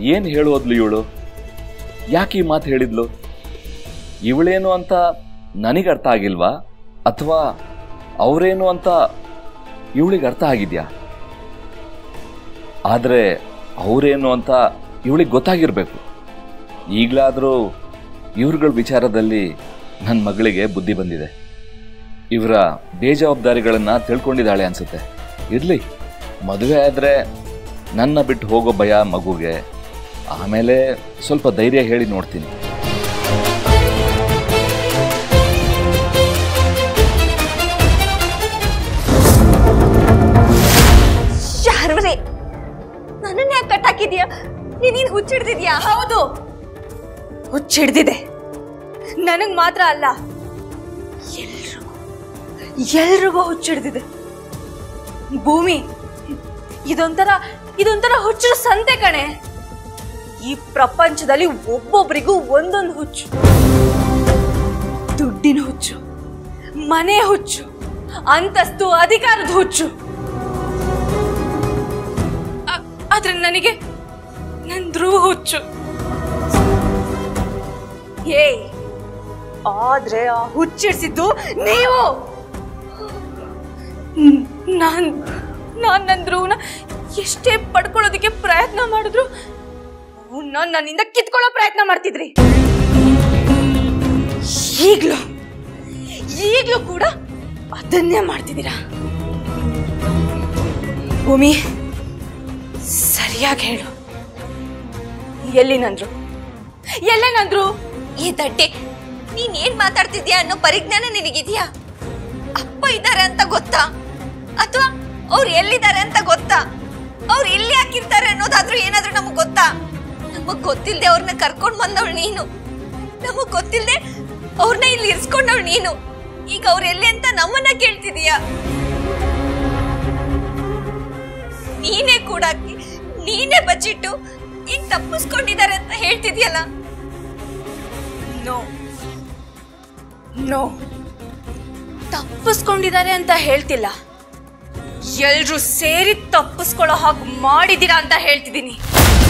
ಏನು ಹೇಳೋದ್ಲು ಇವಳು ಯಾಕೆ ಈ ಮಾತು ಹೇಳಿದ್ಲು ಇವಳೇನು ಅಂತ ನನಗೆ ಅರ್ಥ ಆಗಿಲ್ವಾ ಅಥವಾ ಅವರೇನು ಅಂತ ಇವಳಿಗೆ ಅರ್ಥ ಆಗಿದ್ಯಾ ಆದರೆ ಅವರೇನು ಅಂತ ಇವಳಿಗೆ ಗೊತ್ತಾಗಿರಬೇಕು ಈಗಲಾದರೂ ಇವ್ರುಗಳ ವಿಚಾರದಲ್ಲಿ ನನ್ನ ಮಗಳಿಗೆ ಬುದ್ಧಿ ಬಂದಿದೆ ಇವರ ಬೇಜವಾಬ್ದಾರಿಗಳನ್ನು ತಿಳ್ಕೊಂಡಿದ್ದಾಳೆ ಅನ್ಸುತ್ತೆ ಇರಲಿ ಮದುವೆ ಆದರೆ ನನ್ನ ಬಿಟ್ಟು ಹೋಗೋ ಭಯ ಮಗುಗೆ ಆಮೇಲೆ ಸ್ವಲ್ಪ ಧೈರ್ಯ ಹೇಳಿ ನೋಡ್ತೀನಿ ಶಾರ್ವರಿ ನನ್ನನ್ನ ಯಾಕೆ ಕಟ್ಟಾಕಿದ್ಯಾ ನೀನೇನ್ ಹುಚ್ಚಿಡ್ದಿದ್ಯಾ ಹೌದು ಹುಚ್ಚಿಡ್ದಿದೆ ನನಗ್ ಮಾತ್ರ ಅಲ್ಲ ಎಲ್ರಿಗೂ ಎಲ್ರಿಗೂ ಹುಚ್ಚಿಡ್ದಿದೆ ಭೂಮಿ ಇದೊಂಥರ ಇದೊಂಥರ ಹುಚ್ಚರ ಸಂತೆ ಕಣೆ ಈ ಪ್ರಪಂಚದಲ್ಲಿ ಒಬ್ಬೊಬ್ಬರಿಗೂ ಒಂದೊಂದು ಹುಚ್ಚು ದುಡ್ಡಿನ ಹುಚ್ಚು ಮನೆ ಹುಚ್ಚು ಅಂತಸ್ತು ಅಧಿಕಾರದ ಹುಚ್ಚು ಆ- ಆದ್ರೆ ನನಗೆ ನನ್ ಧ್ರುವ ಹುಚ್ಚು ಏಯ್ ಆದ್ರೆ ಆ ಹುಚ್ಚಿಡ್ಸಿದ್ದು ನೀವು ನ್- ನಾನ್ ನಾನ್ ನನ್ ಧ್ರುವನ ಎಷ್ಟೇ ಪಡ್ಕೊಳ್ಳೋದಕ್ಕೆ ಪ್ರಯತ್ನ ಮಾಡಿದ್ರು ಅವ್ನ ನನ್ನಿಂದ ಕಿತ್ಕೊಳ್ಳೋ ಪ್ರಯತ್ನ ಮಾಡ್ತಿದ್ರಿ ಈಗ್ಲೂ ಈಗ್ಲೂ ಕೂಡ ಅದನ್ನೇ ಮಾಡ್ತಿದ್ದೀರಾ ಭೂಮಿ ಸರಿಯಾಗಿ ಹೇಳು ಎಲ್ಲಿ ನಂದ್ರು ಎಲ್ಲೇ ನಂದ್ರು ಈ ದಡ್ಡೆ ನೀನ್ ಏನ್ ಮಾತಾಡ್ತಿದ್ಯಾ ಅನ್ನೋ ಪರಿಜ್ಞಾನ ನಿನಗಿದ್ಯಾ ಅಪ್ಪ ಇದ್ದಾರೆ ಅಂತ ಗೊತ್ತಾ ಅಥವಾ ಅವ್ರು ಎಲ್ಲಿದ್ದಾರೆ ಅಂತ ಗೊತ್ತಾ ಅವ್ರು ಎಲ್ಲಿ ಹಾಕಿರ್ತಾರೆ ಅನ್ನೋದಾದ್ರೂ ಏನಾದ್ರೂ ನಮಗ್ ಗೊತ್ತಾ ನಮಗ್ ಗೊತ್ತಿಲ್ದೆ ಅವ್ರನ್ನ ಕರ್ಕೊಂಡ್ ಬಂದವಳು ನೀನು ನಮಗ್ ಗೊತ್ತಿಲ್ದೆ ಅವ್ರನ್ನ ಇಲ್ಲಿ ಇರ್ಸ್ಕೊಂಡವಳು ನೀನು ಈಗ ಅವ್ರು ಎಲ್ಲಿ ಅಂತ ನಮ್ಮನ್ನ ಕೇಳ್ತಿದೀಯಾ ನೀನೇ ಕೂಡ ನೀನೇ ಬಚ್ಚಿಟ್ಟು ಈಗ ತಪ್ಪಿಸ್ಕೊಂಡಿದ್ದಾರೆ ಅಂತ ಹೇಳ್ತಿದ್ಯಲ್ಲ ನೋ ನೋ ತಪ್ಪಿಸ್ಕೊಂಡಿದ್ದಾರೆ ಅಂತ ಹೇಳ್ತಿಲ್ಲ ಎಲ್ರೂ ಸೇರಿ ತಪ್ಪಿಸ್ಕೊಳ್ಳೋ ಹಾಗೆ ಮಾಡಿದ್ದೀರಾ ಅಂತ ಹೇಳ್ತಿದ್ದೀನಿ